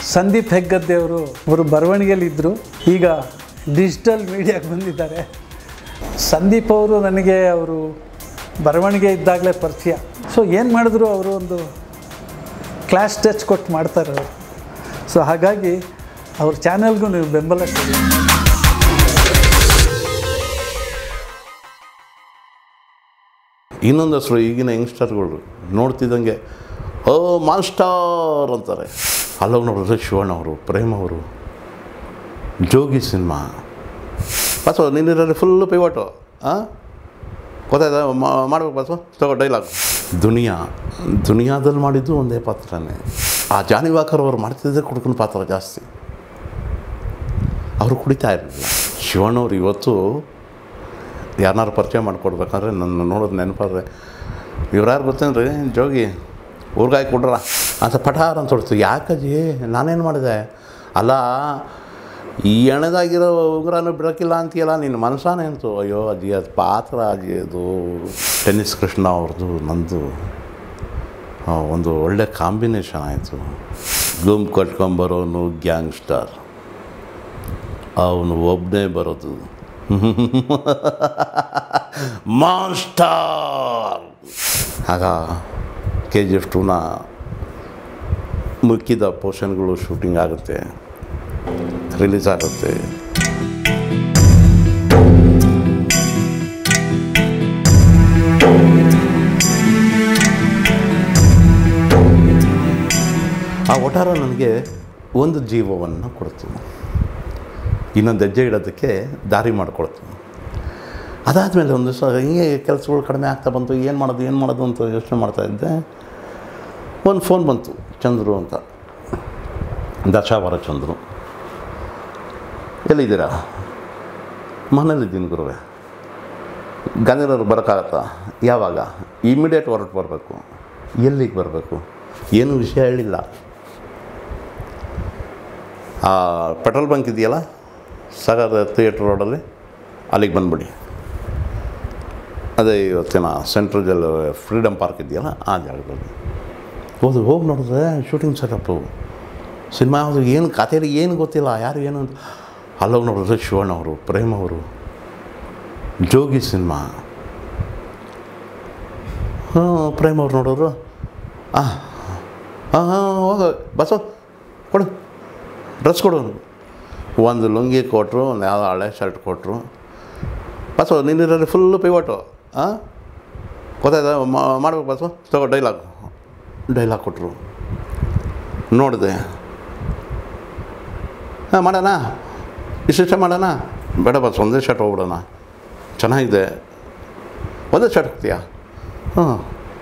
ಸಂದೀಪ್ ಹೆಗ್ಗದ್ದೆ ಅವರು ಅವರು ಬರವಣಿಗೆಯಲ್ಲಿದ್ದರು ಈಗ ಡಿಜಿಟಲ್ ಮೀಡಿಯಾಗೆ ಬಂದಿದ್ದಾರೆ ಸಂದೀಪ್ ಅವರು ನನಗೆ ಅವರು ಬರವಣಿಗೆ ಇದ್ದಾಗಲೇ ಪರಿಚಯ ಸೊ ಏನು ಮಾಡಿದ್ರು ಅವರು ಒಂದು ಕ್ಲಾಸ್ ಟಚ್ ಕೊಟ್ಟು ಮಾಡ್ತಾರೆ ಅವರು ಸೊ ಹಾಗಾಗಿ ಅವ್ರ ಚಾನಲ್ಗೂ ನೀವು ಬೆಂಬಲ ಕೊಡಿ ಇನ್ನೊಂದು ಹೆಸರು ಈಗಿನ ಯಂಗ್ಸ್ಟರ್ಗಳು ನೋಡ್ತಿದ್ದಂಗೆ ಓ ಮಾಸ್ಟರ್ ಅಂತಾರೆ ಅಲ್ಲೋಗಿ ನೋಡಿದ್ರೆ ಶಿವಣ್ಣ ಅವರು ಪ್ರೇಮ್ ಅವರು ಜೋಗಿ ಸಿನಿಮಾ ಬಸವ ನಿನ್ನಿರಲ್ಲಿ ಫುಲ್ಲು ಪೈವಟು ಹಾಂ ಗೊತ್ತಾಯ್ತಾ ಮಾ- ಮಾಡ್ಬೇಕು ಬಸವ ತಗೋ ಡೈಲಾಗ್ ದುನಿಯಾ ದುನಿಯಾದಲ್ಲಿ ಮಾಡಿದ್ದು ಒಂದೇ ಪಾತ್ರನೇ ಆ ಜಾನಿ ವಾಕರ್ ಅವ್ರು ಮಾಡ್ತಿದ್ದೆ ಕುಡ್ಕೊಂಡು ಪಾತ್ರ ಜಾಸ್ತಿ ಅವರು ಕುಡಿತಾ ಇರಲಿಲ್ಲ ಶಿವಣ್ಣವ್ರು ಇವತ್ತು ಯಾರನ್ನಾರು ಪರಿಚಯ ಮಾಡಿಕೊಡ್ಬೇಕಂದ್ರೆ ನನ್ನ ನೋಡೋದು ನೆನಪಾದ್ರೆ ಇವ್ರ್ಯಾರು ಗೊತ್ತೇನ್ರಿ ಜೋಗಿ ಊರ್ಗಾಯಿ ಕೊಡ್ರ ಅಂತ ಪಠಾರ ಅಂತ ಹೊಡ್ತು ಯಾಕಜ್ಜಿ ನಾನೇನು ಮಾಡಿದೆ ಅಲ್ಲ ಈ ಎಣೆದಾಗಿರೋ ಉಗ್ರನೂ ಬಿಡೋಕ್ಕಿಲ್ಲ ಅಂತೀಯಲ್ಲ ನಿನ್ನ ಮನಸ್ಸಾನೆ ಅಂತು ಅಯ್ಯೋ ಅಜ್ಜಿ ಅದು ಪಾತ್ರ ಅಜ್ಜಿ ಅದು ಟೆನ್ನಿಸ್ ಕೃಷ್ಣ ಅವ್ರದ್ದು ನಂದು ಆ, ಒಂದು ಒಳ್ಳೆ ಕಾಂಬಿನೇಷನ್ ಆಯಿತು ಗುಂಪು ಕಟ್ಕೊಂಬರೋನು ಗ್ಯಾಂಗ್ಸ್ಟರ್ ಅವನು ಒಬ್ಬನೇ ಬರೋದು ಮಾನ್ಸ್ಟಾರ್ ಆಗ ಕೆ ಜಿ ಎಫ್ ಟೂನ ಮುಕ್ಕಿದ ಪೋರ್ಷನ್ಗಳು ಶೂಟಿಂಗ್ ಆಗುತ್ತೆ ರಿಲೀಸ್ ಆಗುತ್ತೆ ಆ ಒಟಾರ ನನಗೆ ಒಂದು ಜೀವವನ್ನು ಕೊಡ್ತು ಇನ್ನೊಂದು ಹೆಜ್ಜೆ ಇಡೋದಕ್ಕೆ ದಾರಿ ಮಾಡಿಕೊಡ್ತು ಅದಾದಮೇಲೆ ಒಂದು ದಿವಸ ಹಿಂಗೆ ಕೆಲಸಗಳು ಕಡಿಮೆ ಆಗ್ತಾ ಬಂತು ಏನು ಮಾಡೋದು ಏನು ಮಾಡೋದು ಅಂತ ಯೋಚನೆ ಮಾಡ್ತಾ ಇದ್ದೆ ಒಂದು ಫೋನ್ ಬಂತು ಚಂದ್ರು ಅಂತ ದಶಾವರ ಚಂದ್ರು ಎಲ್ಲಿದ್ದೀರಾ ಮನೇಲಿದ್ದೀನಿ ಗುರುವೆ ಗಾಂಧಿನವ್ರು ಬರೋಕ್ಕಾಗತ್ತಾ ಯಾವಾಗ ಇಮಿಡಿಯೇಟ್ ಹೊರಟು ಬರಬೇಕು ಎಲ್ಲಿಗೆ ಬರಬೇಕು ಏನು ವಿಷಯ ಹೇಳಿಲ್ಲ ಆ ಪೆಟ್ರೋಲ್ ಬಂಕ್ ಇದೆಯಲ್ಲ ಸಾಗರ ಥಿಯೇಟ್ರ್ ರೋಡಲ್ಲಿ ಅಲ್ಲಿಗೆ ಬಂದ್ಬಿಡಿ ಅದೇ ಇವತ್ತಿನ ಸೆಂಟ್ರಲ್ ಜಲ್ ಫ್ರೀಡಮ್ ಪಾರ್ಕ್ ಇದೆಯಲ್ಲ ಆ ಜಾಗದಲ್ಲಿ ಹೋದು ಹೋಗಿ ನೋಡಿದ್ರೆ ಶೂಟಿಂಗ್ ಸೆಟಪ್ಪು ಸಿನಿಮಾ ಯಾವುದು ಏನು ಕಥೆಯಲ್ಲಿ ಏನು ಗೊತ್ತಿಲ್ಲ ಯಾರು ಏನು ಅಂತ ಅಲ್ಲೋಗಿ ನೋಡಿದ್ರೆ ಶಿವಣ್ಣ ಅವರು ಪ್ರೇಮ್ ಅವರು ಜೋಗಿ ಸಿನಿಮಾ ಹಾಂ ಪ್ರೇಮ್ ಅವ್ರು ನೋಡೋರು ಹಾಂ ಹಾಂ ಹಾಂ ಹೋಗ ಬಸ್ಸು ಕೊಡು ಡ್ರೆಸ್ ಕೊಡು ಒಂದು ಲುಂಗಿ ಕೊಟ್ಟರು ಒಂದು ಯಾವುದೋ ಹಳೆ ಶರ್ಟ್ ಕೊಟ್ಟರು ಬಸ್ಸು ನಿನ್ನಿರಲ್ಲಿ ಫುಲ್ಲು ಪೈವಟು ಹಾಂ ಗೊತ್ತಾಯ್ತಾ ಮಾ- ಮಾಡ್ಬೇಕು ಬಸ್ಸು ತಗೋ ಡೈಲಾಗ್ ಡೈಲಾಗ್ ಕೊಟ್ಟರು ನೋಡಿದೆ ಹಾಂ ಮಾಡೋಣ ಇಷ್ಟಿಷ್ಟ ಮಾಡೋಣ ಬೇಡ ಬಸ್ ಒಂದೇ ಶರ್ಟ್ ಹೋಗ್ಬಿಡೋಣ ಚೆನ್ನಾಗಿದೆ ಒಂದೇ ಶರ್ಟ್ ಹೋಗ್ತೀಯಾ ಹಾಂ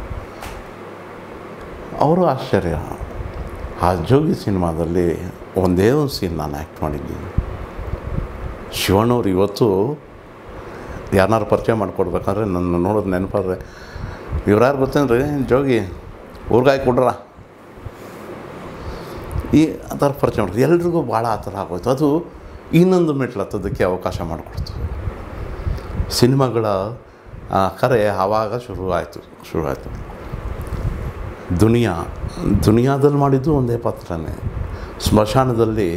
ಅವರು ಆಶ್ಚರ್ಯ ಆ ಜೋಗಿ ಸಿನಿಮಾದಲ್ಲಿ ಒಂದೇ ಒಂದು ಸೀನ್ ನಾನು ಆ್ಯಕ್ಟ್ ಮಾಡಿದ್ದೀನಿ ಶಿವಣ್ಣವ್ರು ಇವತ್ತು ಯಾರನ್ನಾರು ಪರಿಚಯ ಮಾಡಿಕೊಡ್ಬೇಕಂದ್ರೆ ನನ್ನ ನೋಡೋದು ನೆನಪಾದ್ರೆ ಇವ್ರ್ಯಾರು ಗೊತ್ತೇನ್ರಿ ಜೋಗಿ ಊರ್ಗಾಯಿ ಕೊಡ್ರ ಈ ಆ ಥರ ಪರಿಚಯ ಮಾಡಿದ್ರು ಎಲ್ರಿಗೂ ಭಾಳ ಆ ಥರ ಆಗೋಯ್ತು ಅದು ಇನ್ನೊಂದು ಮೆಟ್ಲು ಹತ್ತೋದಕ್ಕೆ ಅವಕಾಶ ಮಾಡಿಕೊಡ್ತು ಸಿನಿಮಾಗಳ ಆ, ಕರೆ ಆವಾಗ ಶುರುವಾಯಿತು ಶುರುವಾಯಿತು ದುನಿಯಾ ದುನಿಯಾದಲ್ಲಿ ಮಾಡಿದ್ದು ಒಂದೇ ಪಾತ್ರನೇ ಸ್ಮಶಾನದಲ್ಲಿ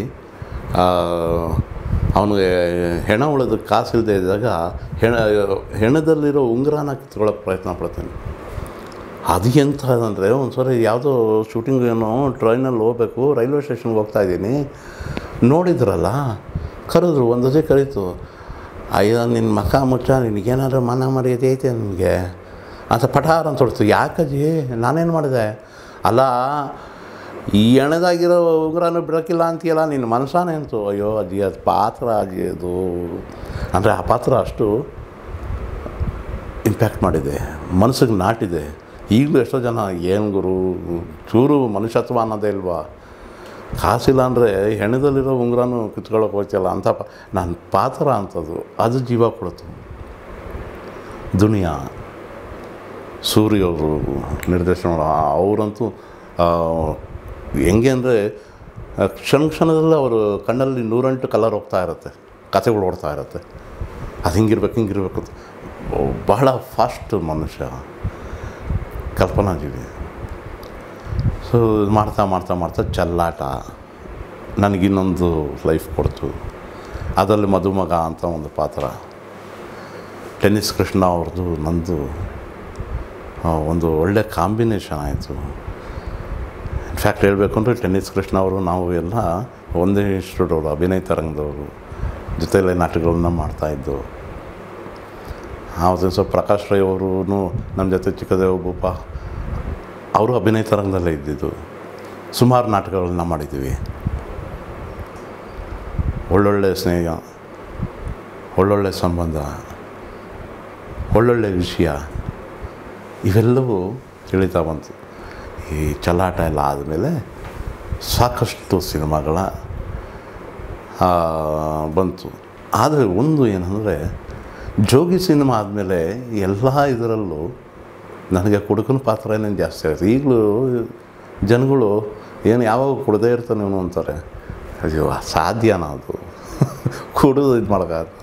ಅವನಿಗೆ ಹೆಣ ಉಳೋದಕ್ಕೆ ಕಾಸಿಲ್ಲದೆ ಇದ್ದಾಗ ಹೆಣ ಹೆಣದಲ್ಲಿರೋ ಉಂಗುರನ ಕಿತ್ಕೊಳ್ಳೋಕೆ ಪ್ರಯತ್ನ ಪಡ್ತಾನೆ ಅದು ಎಂಥದಂದರೆ ಒಂದು ಸರಿ ಯಾವುದೋ ಶೂಟಿಂಗ್ ಏನೋ ಟ್ರೈನಲ್ಲಿ ಹೋಗ್ಬೇಕು ರೈಲ್ವೆ ಸ್ಟೇಷನ್ಗೆ ಹೋಗ್ತಾ ಇದ್ದೀನಿ ನೋಡಿದ್ರಲ್ಲ ಕರೆದ್ರು ಒಂದು ಸತಿ ಕರೀತು ಅಯ್ಯೋ ನಿನ್ನ ಮಖ ಮುಚ್ಚ ನಿನಗೇನಾದ್ರೂ ಮನ ಮರ್ಯಾದೆ ಐತೆ ನಿನಗೆ ಅಂತ ಪಠಾರ ಅಂತ ಹೊಡ್ತು ಯಾಕಜ್ಜಿ ನಾನೇನು ಮಾಡಿದೆ ಅಲ್ಲ ಈ ಎಣೆದಾಗಿರೋ ಉಗ್ರನೂ ಬಿಡೋಕ್ಕಿಲ್ಲ ಅಂತೀಯಲ್ಲ ನಿನ್ನ ಮನಸ್ಸಾನೆ ಅಂತು ಅಯ್ಯೋ ಅಜ್ಜಿ ಅದು ಪಾತ್ರ ಅಜ್ಜಿ ಅದು ಅಂದರೆ ಆ ಪಾತ್ರ ಅಷ್ಟು ಇಂಪ್ಯಾಕ್ಟ್ ಮಾಡಿದೆ ಮನಸ್ಸಿಗೆ ನಾಟಿದೆ ಈಗಲೂ ಎಷ್ಟೋ ಜನ ಏನು ಗುರು ಚೂರು ಮನುಷ್ಯತ್ವ ಅನ್ನೋದೇ ಇಲ್ವಾ ಕಾಸಿಲ್ಲ ಅಂದರೆ ಹೆಣದಲ್ಲಿರೋ ಉಂಗುರನೂ ಕಿತ್ಕೊಳ್ಳೋಕೆ ಹೋಗ್ತಿಲ್ಲ ಅಂತ ಪ ನನ್ನ ಪಾತ್ರ ಅಂಥದ್ದು ಅದು ಜೀವ ಕೊಡ್ತು ದುನಿಯಾ ಸೂರ್ಯ ಅವರು ನಿರ್ದೇಶನ ಮಾಡೋ ಅವರಂತೂ ಆ, ಹೆಂಗೆ ಅಂದರೆ ಕ್ಷಣ ಕ್ಷಣದಲ್ಲೇ ಅವರು ಕಣ್ಣಲ್ಲಿ ನೂರೆಂಟು ಕಲರ್ ಹೋಗ್ತಾ ಇರುತ್ತೆ ಕಥೆಗಳು ಓಡ್ತಾ ಇರುತ್ತೆ ಅದು ಹಿಂಗಿರ್ಬೇಕು ಹಿಂಗಿರ್ಬೇಕು ಅಂತ. ಬಹಳ ಫಾಸ್ಟ್ ಮನುಷ್ಯ ಕಲ್ಪನಾ ಜೀವಿ ಸೊ ಮಾಡ್ತಾ ಮಾಡ್ತಾ ಮಾಡ್ತಾ ಚೆಲ್ಲಾಟ ನನಗಿನ್ನೊಂದು ಲೈಫ್ ಕೊಡ್ತು ಅದರಲ್ಲಿ ಮದುಮಗ ಅಂತ ಒಂದು ಪಾತ್ರ ಟೆನ್ನಿಸ್ ಕೃಷ್ಣ ಅವ್ರದ್ದು ನಂದು ಆ, ಒಂದು ಒಳ್ಳೆ ಕಾಂಬಿನೇಷನ್ ಆಯಿತು ಇನ್ಫ್ಯಾಕ್ಟ್ ಹೇಳಬೇಕು ಅಂದರೆ ಟೆನ್ನಿಸ್ ಕೃಷ್ಣ ಅವರು ನಾವು ಎಲ್ಲ ಒಂದೇ ಇನ್ಸ್ಟಿಟ್ಯೂಟ್ ಅವರು ಅಭಿನಯ ತರಂಗದವರು ಜೊತೆಯಲ್ಲೇ ನಾಟಕಗಳನ್ನ ಮಾಡ್ತಾಯಿದ್ದು ಆವತ್ತಿನ ಸ್ವಲ್ಪ ಪ್ರಕಾಶ್ ರೈ ಅವರು ನಮ್ಮ ಜೊತೆ ಚಿಕ್ಕದೇವ ಭೂಪ ಅವರು ಅಭಿನಯ ತರಂಗದಲ್ಲೇ ಇದ್ದಿದ್ದು ಸುಮಾರು ನಾಟಕಗಳನ್ನ ಮಾಡಿದ್ದೀವಿ ಒಳ್ಳೊಳ್ಳೆ ಸ್ನೇಹ ಒಳ್ಳೊಳ್ಳೆ ಸಂಬಂಧ ಒಳ್ಳೊಳ್ಳೆ ವಿಷಯ ಇವೆಲ್ಲವೂ ತಿಳಿತಾ ಬಂತು ಈ ಚಲಾಟ ಎಲ್ಲ ಆದಮೇಲೆ ಸಾಕಷ್ಟು ಸಿನಿಮಾಗಳ ಆ, ಬಂತು ಆದರೆ ಒಂದು ಏನಂದರೆ ಜೋಗಿ ಸಿನಿಮಾ ಆದಮೇಲೆ ಎಲ್ಲ ಇದರಲ್ಲೂ ನನಗೆ ಕುಡುಕನ ಪಾತ್ರ ಏನೇನು ಜಾಸ್ತಿ ಆಗುತ್ತೆ ಈಗಲೂ ಜನಗಳು ಏನು ಯಾವಾಗ ಕುಡ್ದೇ ಇರ್ತಾನೆ ಇವನು ಅಂತಾರೆ ಅಯ್ಯೋ ಸಾಧ್ಯನಾ ಅದು ಕುಡಿದು ಇದು ಮಾಡೋಕ್ಕಾಗತ್ತೆ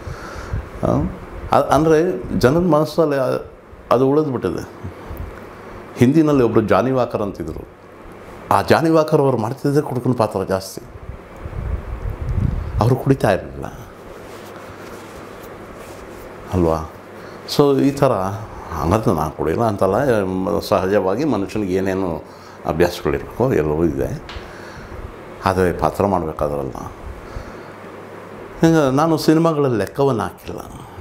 ಅಂದರೆ ಜನರ ಮನಸ್ಸಲ್ಲಿ ಆ- ಅದು ಉಳಿದ್ಬಿಟ್ಟಿದೆ ಹಿಂದಿನಲ್ಲಿ ಒಬ್ಬರು ಜಾನಿ ವಾಕರ್ ಅಂತಿದ್ರು ಆ ಜಾನಿ ವಾಕರ್ ಅವರು ಮಾಡ್ತಿದ್ದೆ ಕುಡುಕನ ಪಾತ್ರ ಜಾಸ್ತಿ ಅವರು ಕುಡಿತಾ ಇರಲಿಲ್ಲ ಅಲ್ವಾ ಸೊ ಈ ಥರ ಹಂಗಂತ ನಾನು ಕುಡಿಯಲ್ಲ ಅಂತಲ್ಲ ಮ- ಸಹಜವಾಗಿ ಮನುಷ್ಯನಿಗೆ ಏನೇನು ಅಭ್ಯಾಸಗಳಿರಬೇಕು ಎಲ್ಲವೂ ಇದೆ ಆದರೆ ಪಾತ್ರ ಮಾಡಬೇಕಾದ್ರಲ್ಲ ಈಗ ನಾನು ಸಿನಿಮಾಗಳಲ್ಲಿ ಲೆಕ್ಕವನ್ನು ಹಾಕಿಲ್ಲ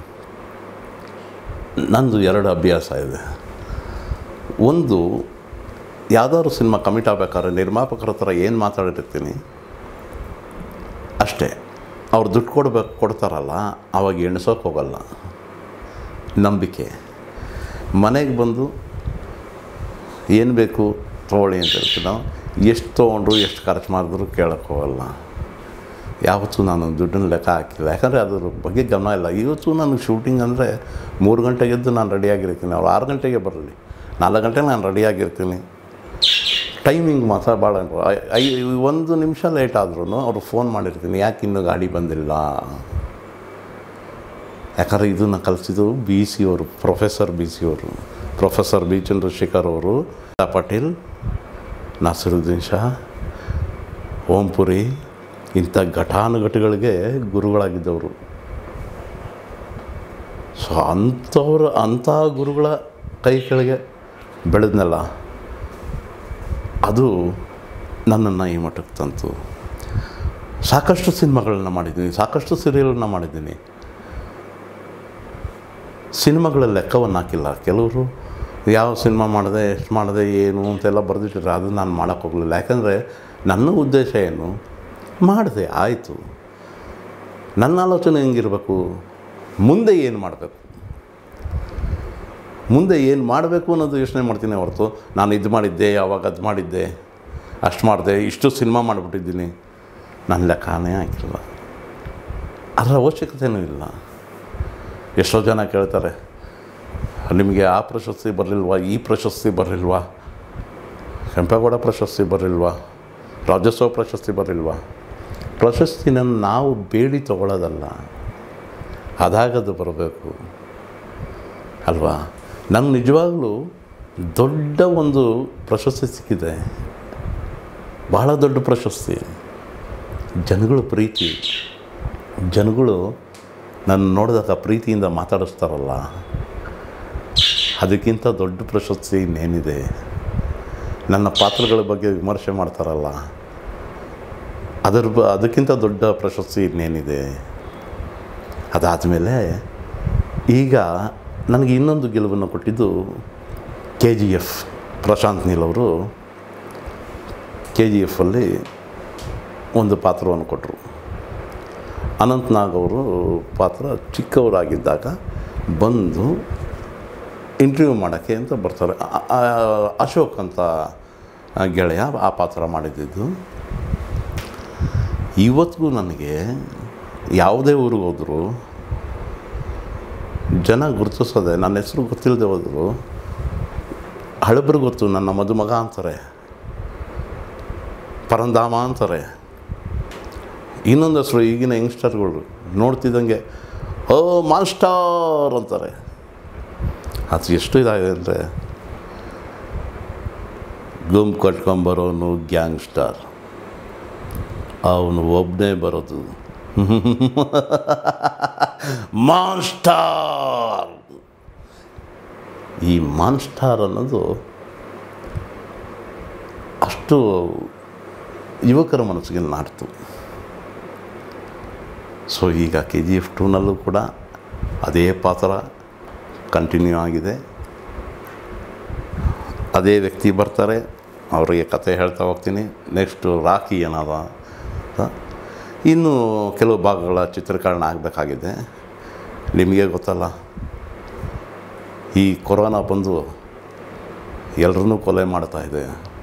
ನಂದು ಎರಡು ಅಭ್ಯಾಸ ಇದೆ ಒಂದು ಯಾವುದಾದ್ರು ಸಿನಿಮಾ ಕಮಿಟ್ ಆಗಬೇಕಾದ್ರೆ ನಿರ್ಮಾಪಕರ ಹತ್ರ ಏನು ಮಾತಾಡಿರ್ತೀನಿ ಅಷ್ಟೇ ಅವ್ರು ದುಡ್ಡು ಕೊಡ್ಬೇಕು ಕೊಡ್ತಾರಲ್ಲ ಅವಾಗ ಎಣ್ಸೋಕೆ ಹೋಗಲ್ಲ ನಂಬಿಕೆ ಮನೆಗೆ ಬಂದು ಏನು ಬೇಕು ತೊಗೊಳ್ಳಿ ಅಂತ ಹೇಳ್ತೀವಿ ನಾವು ಎಷ್ಟು ತೊಗೊಂಡ್ರು ಎಷ್ಟು ಖರ್ಚು ಮಾಡಿದ್ರು ಕೇಳೋಕ್ಕೆ ಹೋಗಲ್ಲ ಯಾವತ್ತೂ ನಾನು ದುಡ್ಡನ್ನ ಲೆಕ್ಕ ಹಾಕಿಲ್ಲ ಯಾಕಂದರೆ ಅದ್ರ ಬಗ್ಗೆ ಗಮನ ಇಲ್ಲ ಇವತ್ತು ನನಗೆ ಶೂಟಿಂಗ್ ಅಂದರೆ ಮೂರು ಗಂಟೆಗೆ ಎದ್ದು ನಾನು ರೆಡಿಯಾಗಿರ್ತೀನಿ ಅವ್ರು ಆರು ಗಂಟೆಗೆ ಬರಲಿ ನಾಲ್ಕು ಗಂಟೆಗೆ ನಾನು ರೆಡಿಯಾಗಿರ್ತೀನಿ ಟೈಮಿಂಗ್ ಮಾತ್ರ ಭಾಳ ಐ ಒಂದು ನಿಮಿಷ ಲೇಟ್ ಆದ್ರೂ ಅವ್ರು ಫೋನ್ ಮಾಡಿರ್ತೀನಿ ಯಾಕೆ ಇನ್ನೂ ಗಾಡಿ ಬಂದಿಲ್ಲ ಯಾಕಂದರೆ ಇದನ್ನು ಕಲಿಸಿದ್ದು ಬಿ ಸಿ ಅವರು ಪ್ರೊಫೆಸರ್ ಬಿ ಸಿ ಅವರು ಪ್ರೊಫೆಸರ್ ಬಿ ಚಂದ್ರಶೇಖರ್ ಅವರು ಪಟೇಲ್ ನಾಸಿರುದ್ದೀನ್ ಶಾ ಓಂಪುರಿ ಇಂಥ ಘಟಾನುಘಟಿಗಳಿಗೆ ಗುರುಗಳಾಗಿದ್ದವರು ಸೊ ಅಂಥವ್ರ ಅಂಥ ಗುರುಗಳ ಕೈ ಕೆಳಗೆ ಬೆಳೆದ್ನಲ್ಲ ಅದು ನನ್ನನ್ನು ಈ ಮಟ್ಟಕ್ಕೆ ತಂತು ಸಾಕಷ್ಟು ಸಿನಿಮಾಗಳನ್ನ ಮಾಡಿದ್ದೀನಿ ಸಾಕಷ್ಟು ಸೀರಿಯಲನ್ನ ಮಾಡಿದ್ದೀನಿ ಸಿನಿಮಾಗಳ ಲೆಕ್ಕವನ್ನು ಹಾಕಿಲ್ಲ ಕೆಲವರು ಯಾವ ಸಿನಿಮಾ ಮಾಡಿದೆ ಎಷ್ಟು ಮಾಡಿದೆ ಏನು ಅಂತೆಲ್ಲ ಬರೆದಿಟ್ಟಿದ್ರೆ ಅದು ನಾನು ಮಾಡೋಕ್ಕೆ ಹೋಗಲಿಲ್ಲ ಯಾಕಂದರೆ ನನ್ನ ಉದ್ದೇಶ ಏನು ಮಾಡಿದೆ ಆಯಿತು ನನ್ನ ಆಲೋಚನೆ ಹೆಂಗಿರಬೇಕು ಮುಂದೆ ಏನು ಮಾಡಬೇಕು ಮುಂದೆ ಏನು ಮಾಡಬೇಕು ಅನ್ನೋದು ಯೋಚನೆ ಮಾಡ್ತೀನಿ ಹೊರತು ನಾನು ಇದು ಮಾಡಿದ್ದೆ ಯಾವಾಗ ಅದು ಮಾಡಿದ್ದೆ ಅಷ್ಟು ಮಾಡಿದೆ ಇಷ್ಟು ಸಿನಿಮಾ ಮಾಡಿಬಿಟ್ಟಿದ್ದೀನಿ ನನ್ನ ಲೆಕ್ಕನೇ ಹಾಕಿಲ್ಲ ಅದರ ಅವಶ್ಯಕತೆಯೂ ಇಲ್ಲ ಎಷ್ಟೋ ಜನ ಕೇಳ್ತಾರೆ ನಿಮಗೆ ಆ ಪ್ರಶಸ್ತಿ ಬರಲಿಲ್ವಾ ಈ ಪ್ರಶಸ್ತಿ ಬರಲಿಲ್ವಾ ಕೆಂಪೇಗೌಡ ಪ್ರಶಸ್ತಿ ಬರಲಿಲ್ವಾ ರಾಜ್ಯೋತ್ಸವ ಪ್ರಶಸ್ತಿ ಬರಲಿಲ್ವಾ ಪ್ರಶಸ್ತಿನ ನಾವು ಬೇಡಿ ತಗೊಳ್ಳೋದಲ್ಲ ಅದಾಗದು ಬರಬೇಕು ಅಲ್ವಾ ನಂಗೆ ನಿಜವಾಗ್ಲೂ ದೊಡ್ಡ ಒಂದು ಪ್ರಶಸ್ತಿ ಸಿಕ್ಕಿದೆ ಬಹಳ ದೊಡ್ಡ ಪ್ರಶಸ್ತಿ ಜನಗಳ ಪ್ರೀತಿ ಜನಗಳು ನನ್ನ ನೋಡಿದಾಗ ಪ್ರೀತಿಯಿಂದ ಮಾತಾಡಿಸ್ತಾರಲ್ಲ ಅದಕ್ಕಿಂತ ದೊಡ್ಡ ಪ್ರಶಸ್ತಿ ಇನ್ನೇನಿದೆ ನನ್ನ ಪಾತ್ರಗಳ ಬಗ್ಗೆ ವಿಮರ್ಶೆ ಮಾಡ್ತಾರಲ್ಲ ಅದರ ಬ ಅದಕ್ಕಿಂತ ದೊಡ್ಡ ಪ್ರಶಸ್ತಿ ಇನ್ನೇನಿದೆ ಅದಾದಮೇಲೆ ಈಗ ನನಗೆ ಇನ್ನೊಂದು ಗೆಲುವನ್ನು ಕೊಟ್ಟಿದ್ದು K G F Prashanth Neel ಅವರು ಕೆ ಜಿ ಎಫಲ್ಲಿ ಒಂದು ಪಾತ್ರವನ್ನು ಕೊಟ್ಟರು ಅನಂತ್ನಾಗ್ ಅವರು ಪಾತ್ರ ಚಿಕ್ಕವರಾಗಿದ್ದಾಗ ಬಂದು ಇಂಟರ್ವ್ಯೂ ಮಾಡೋಕ್ಕೆ ಅಂತ ಬರ್ತಾರೆ ಆ- ಆ- ಅಶೋಕ್ ಅಂತ ಗೆಳೆಯ ಆ ಪಾತ್ರ ಮಾಡಿದ್ದು ಇವತ್ತಿಗೂ ನನಗೆ ಯಾವುದೇ ಊರಿಗೆ ಹೋದರೂ ಜನ ಗುರುತಿಸೋದೆ ನನ್ನ ಹೆಸರು ಗೊತ್ತಿಲ್ಲದೆ ಹೋದರು ಹಳಬ್ರಿಗೆ ಗೊತ್ತು ನನ್ನ ಮದುಮಗ ಅಂತಾರೆ ಪರಂಧಾಮ ಅಂತಾರೆ ಇನ್ನೊಂದು ಹೆಸರು ಈಗಿನ ಯಂಗ್ಸ್ಟರ್ಗಳು ನೋಡ್ತಿದ್ದಂಗೆ ಓ ಮಾಸ್ಟರ್ ಅಂತಾರೆ ಅದು ಎಷ್ಟು ಇದಾಗಿದೆ ಅಂದರೆ ಗುಂಪು ಕಟ್ಕೊಂಬರೋನು ಗ್ಯಾಂಗ್ಸ್ಟರ್ ಅವನು ಒಬ್ಬನೇ ಬರೋದು ಮಾನ್ಸ್ಟಾರ್ ಈ ಮಾನ್ಸ್ಟಾರ್ ಅನ್ನೋದು ಅಷ್ಟು ಯುವಕರ ಮನಸ್ಸಿಗೆ ನಾಡ್ತು ಸೊ ಈಗ ಕೆ ಜಿ ಎಫ್ ಟೂನಲ್ಲೂ ಕೂಡ ಅದೇ ಪಾತ್ರ ಕಂಟಿನ್ಯೂ ಆಗಿದೆ ಅದೇ ವ್ಯಕ್ತಿ ಬರ್ತಾರೆ ಅವರಿಗೆ ಕತೆ ಹೇಳ್ತಾ ಹೋಗ್ತೀನಿ ನೆಕ್ಸ್ಟು ರಾಖಿ ಏನದ ಅಂತ. ಇನ್ನು ಕೆಲವು ಭಾಗಗಳ ಚಿತ್ರೀಕರಣ ಆಗಬೇಕಾಗಿದೆ ನಿಮಗೆ ಗೊತ್ತಲ್ಲ ಈ ಕೊರೋನಾ ಬಂದು ಎಲ್ಲರನ್ನೂ ಕೊಲೆ ಮಾಡ್ತಾ ಇದೆ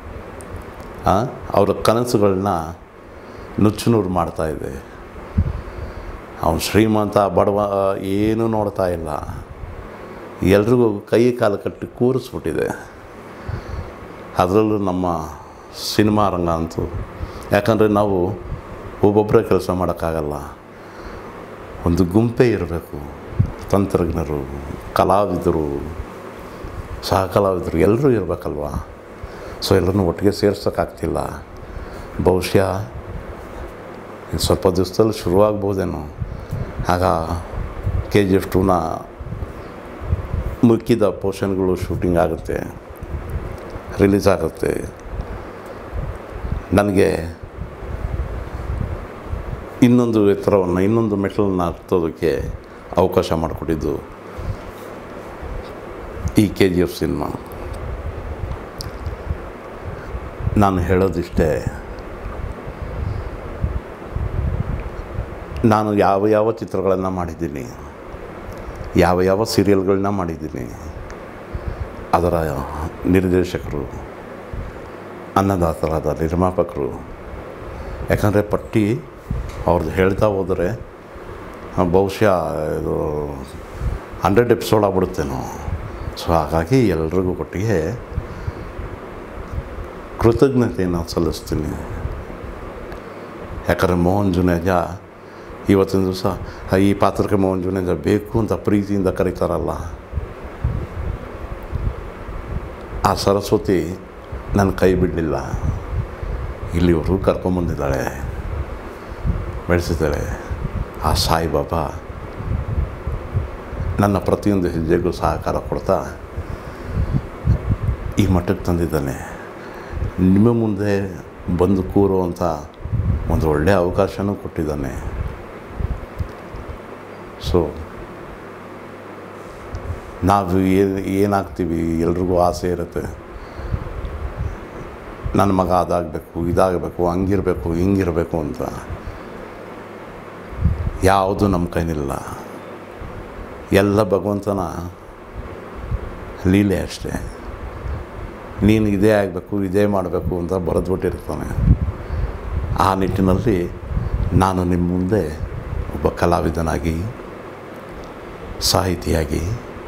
ಅವರ ಕನಸುಗಳನ್ನ ನುಚ್ಚುನೂರು ಮಾಡ್ತಾ ಇದೆ ಅವನು ಶ್ರೀಮಂತ ಬಡವ ಏನೂ ನೋಡ್ತಾ ಇಲ್ಲ ಎಲ್ರಿಗೂ ಕೈ ಕಾಲು ಕಟ್ಟಿ ಕೂರಿಸ್ಬಿಟ್ಟಿದೆ ಅದರಲ್ಲೂ ನಮ್ಮ ಸಿನಿಮಾ ರಂಗ ಅಂತೂ ಯಾಕಂದರೆ ನಾವು ಒಬ್ಬೊಬ್ಬರೇ ಕೆಲಸ ಮಾಡೋಕ್ಕಾಗಲ್ಲ ಒಂದು ಗುಂಪೇ ಇರಬೇಕು ತಂತ್ರಜ್ಞರು ಕಲಾವಿದರು ಸಹ ಕಲಾವಿದರು ಎಲ್ಲರೂ ಇರಬೇಕಲ್ವ ಸೊ ಎಲ್ಲರನ್ನೂ ಒಟ್ಟಿಗೆ ಸೇರ್ಸೋಕ್ಕಾಗ್ತಿಲ್ಲ ಬಹುಶಃ ಇನ್ನು ಸ್ವಲ್ಪ ದಿವಸದಲ್ಲಿ ಶುರುವಾಗ್ಬೋದೇನೋ ಆಗ ಕೆ ಜಿ ಎಫ್ ಟೂನ ಮುಕ್ಕಿದ ಪೋರ್ಷನ್ಗಳು ಶೂಟಿಂಗ್ ಆಗುತ್ತೆ ರಿಲೀಸ್ ಆಗುತ್ತೆ ನನಗೆ ಇನ್ನೊಂದು ಎತ್ತರವನ್ನು ಇನ್ನೊಂದು ಮೆಟ್ಲನ್ನು ಹತ್ತೋದಕ್ಕೆ ಅವಕಾಶ ಮಾಡಿಕೊಟ್ಟಿದ್ದು ಈ ಕೆ ಜಿ ಎಫ್ ಸಿನಿಮಾ ನಾನು ಹೇಳೋದಿಷ್ಟೇ ನಾನು ಯಾವ ಯಾವ ಚಿತ್ರಗಳನ್ನು ಮಾಡಿದ್ದೀನಿ ಯಾವ ಯಾವ ಸೀರಿಯಲ್ಗಳನ್ನ ಮಾಡಿದ್ದೀನಿ ಅದರ ನಿರ್ದೇಶಕರು ಅನ್ನದಾತರಾದ ನಿರ್ಮಾಪಕರು ಯಾಕಂದರೆ ಪಟ್ಟಿ ಅವ್ರದ್ದು ಹೇಳ್ತಾ ಹೋದರೆ ಆ, ಬಹುಶಃ ಇದು ಹಂಡ್ರೆಡ್ ಎಪಿಸೋಡ್ ಆಗ್ಬಿಡುತ್ತೇನೋ ಸೊ ಹಾಗಾಗಿ ಎಲ್ರಿಗೂ ಒಟ್ಟಿಗೆ ಕೃತಜ್ಞತೆಯನ್ನು ಸಲ್ಲಿಸ್ತೀನಿ ಯಾಕಂದರೆ ಮೋಹನ್ ಜುನೇಜ ಇವತ್ತಿನ ದಿವಸ ಈ ಪಾತ್ರಕ್ಕೆ ಮೋಹನ್ ಜುನೇಜ ಬೇಕು ಅಂತ ಪ್ರೀತಿಯಿಂದ ಕರೀತಾರಲ್ಲ ಆ ಸರಸ್ವತಿ ನನ್ನ ಕೈ ಬಿಡಲಿಲ್ಲ ಇಲ್ಲಿವರೆಗೂ ಕರ್ಕೊಂಬಂದಿದ್ದಾಳೆ ಬೆಳೆಸಿದ್ದಾಳೆ ಆ ಸಾಯಿಬಾಬಾ ನನ್ನ ಪ್ರತಿಯೊಂದು ಹೆಜ್ಜೆಗೂ ಸಹಕಾರ ಕೊಡ್ತಾ ಈ ಮಟ್ಟಕ್ಕೆ ತಂದಿದ್ದಾನೆ ನಿಮ್ಮ ಮುಂದೆ ಬಂದು ಕೂರುವಂಥ ಒಂದು ಒಳ್ಳೆಯ ಅವಕಾಶನೂ ಕೊಟ್ಟಿದ್ದಾನೆ ಸೊ ನಾವು ಏನು ಏನಾಗ್ತೀವಿ ಎಲ್ರಿಗೂ ಆಸೆ ಇರುತ್ತೆ ನನ್ನ ಮಗ ಅದಾಗಬೇಕು ಇದಾಗಬೇಕು ಹಂಗಿರಬೇಕು ಹಿಂಗಿರಬೇಕು ಅಂತ ಯಾವುದು ನಮ್ಮ ಕೈನಿಲ್ಲ ಎಲ್ಲ ಭಗವಂತನ ಲೀಲೆ ಅಷ್ಟೇ ನೀನು ಇದೇ ಆಗಬೇಕು ಇದೇ ಮಾಡಬೇಕು ಅಂತ ಬರೆದ್ಬಿಟ್ಟಿರ್ತಾನೆ ಆ ನಿಟ್ಟಿನಲ್ಲಿ ನಾನು ನಿಮ್ಮ ಮುಂದೆ ಒಬ್ಬ ಕಲಾವಿದನಾಗಿ ಸಾಹಿತಿಯಾಗಿ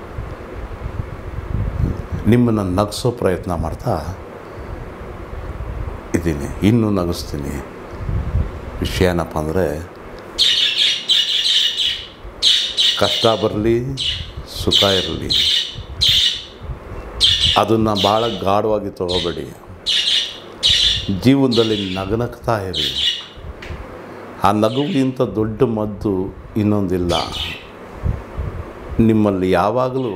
ನಿಮ್ಮನ್ನು ನಗಿಸೋ ಪ್ರಯತ್ನ ಮಾಡ್ತಾ ಇದ್ದೀನಿ ಇನ್ನೂ ನಗಿಸ್ತೀನಿ ವಿಷಯ ಏನಪ್ಪ ಅಂದರೆ ಕಷ್ಟ ಬರಲಿ ಸುಖ ಇರಲಿ ಅದನ್ನು ಭಾಳ ಗಾಢವಾಗಿ ತಗೋಬೇಡಿ ಜೀವನದಲ್ಲಿ ನಗನಗ್ತಾ ಇರಿ ಆ ನಗುವಿಗಿಂತ ದೊಡ್ಡ ಮದ್ದು ಇನ್ನೊಂದಿಲ್ಲ ನಿಮ್ಮಲ್ಲಿ ಯಾವಾಗಲೂ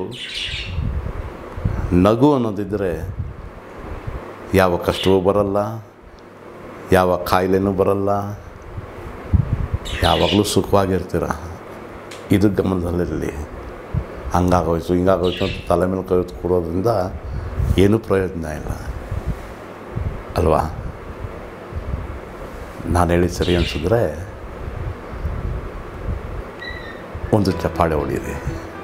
ನಗು ಅನ್ನೋದಿದ್ದರೆ ಯಾವ ಕಷ್ಟವೂ ಬರಲ್ಲ ಯಾವ ಕಾಯಿಲೆನೂ ಬರಲ್ಲ ಯಾವಾಗಲೂ ಸುಖವಾಗಿರ್ತೀರ ಇದು ಗಮನದಲ್ಲಿರಲಿ ಹಂಗಾಗೋಯ್ತು ಹಿಂಗಾಗೋಯ್ತು ಅಂತ ತಲೆ ಮೇಲೆ ಕೈ ಹೊತ್ತು ಕೊಡೋದ್ರಿಂದ ಏನೂ ಪ್ರಯೋಜನ ಇಲ್ಲ ಅಲ್ವಾ ನಾನು ಹೇಳಿ ಸರಿ ಅನಿಸಿದ್ರೆ ಒಂದು ಚಪ್ಪಾಳೆ ಹೊಡೀರಿ